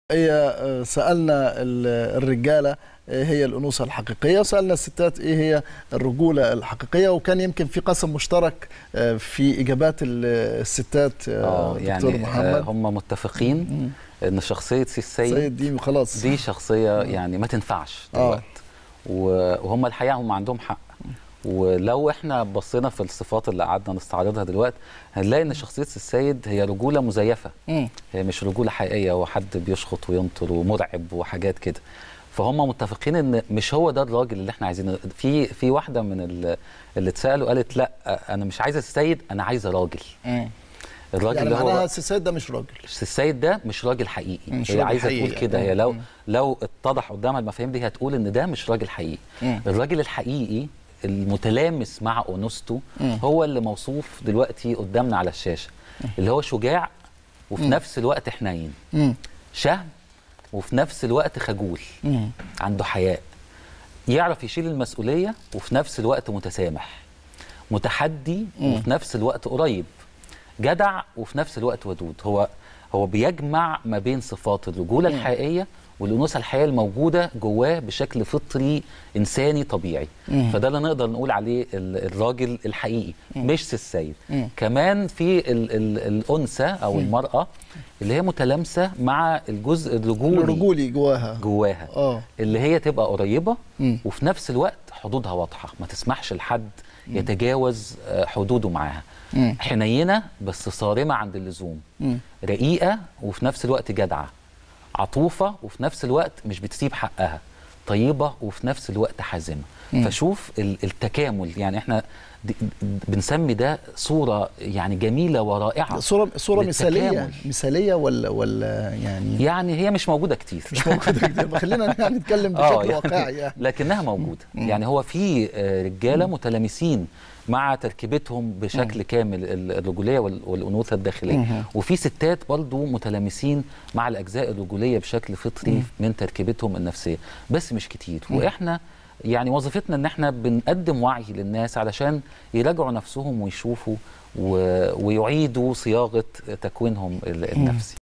هي سألنا الرجالة هي الأنوثة الحقيقية وسألنا الستات إيه هي الرجولة الحقيقية وكان يمكن في قسم مشترك في إجابات الستات اه دكتور يعني محمد هم متفقين ان شخصيه سي السيد سيد دي خلاص دي شخصيه يعني ما تنفعش دلوقتي وهم الحقيقه هم عندهم حق ولو احنا بصينا في الصفات اللي قعدنا نستعرضها دلوقتي هنلاقي ان شخصيه السيد هي رجوله مزيفه مم. هي مش رجوله حقيقيه وحد بيشخط وينطر ومرعب وحاجات كده فهم متفقين ان مش هو ده الراجل اللي احنا عايزينه في في واحده من ال- اللي اتسالوا قالت لا انا مش عايزه السيد انا عايزه راجل مم. الراجل يعني اللي معناها هو السيد ده مش راجل السيد ده مش راجل حقيقي مش هي راجل عايزه حقيقي تقول كده يعني. هي لو مم. لو اتضح قدامها المفاهيم دي هتقول ان ده مش راجل حقيقي مم. الراجل الحقيقي المتلامس مع انوثته مم. هو اللي موصوف دلوقتي قدامنا على الشاشه اللي هو شجاع وفي نفس الوقت حنين مم. شهم وفي نفس الوقت خجول مم. عنده حياء يعرف يشيل المسؤوليه وفي نفس الوقت متسامح متحدي وفي نفس الوقت قريب جدع وفي نفس الوقت ودود هو هو بيجمع ما بين صفات الرجوله الحقيقيه والانوثه الحقيقيه الموجوده جواه بشكل فطري انساني طبيعي مم. فده اللي نقدر نقول عليه ال- الراجل الحقيقي مش سي السيد مم. كمان في ال ال الانثى او المراه اللي هي متلامسه مع الجزء الرجولي الرجولي جواها جواها اه اللي هي تبقى قريبه مم. وفي نفس الوقت حدودها واضحه ما تسمحش لحد يتجاوز آه، حدوده معاها مم. حنينه بس صارمه عند اللزوم مم. رقيقه وفي نفس الوقت جدعه عطوفه وفي نفس الوقت مش بتسيب حقها طيبه وفي نفس الوقت حازمه فشوف ال- التكامل يعني احنا د- د- بنسمي ده صوره يعني جميله ورائعه صورة صورة مثالية للتكامل. مثالية ولا ولا يعني يعني هي مش موجوده كتير مش موجودة كتير خلينا يعني نتكلم آه، بشكل يعني واقعي يعني لكنها موجوده يعني هو في آه، رجاله متلامسين مع تركيبتهم بشكل كامل ال- الرجوليه وال- والانوثه الداخليه وفي ستات برضو متلامسين مع الاجزاء الرجوليه بشكل فطري من تركيبتهم النفسيه بس مش كتير واحنا يعني وظيفتنا ان احنا بنقدم وعي للناس علشان يراجعوا نفسهم ويشوفوا و- ويعيدوا صياغه تكوينهم ال- النفسي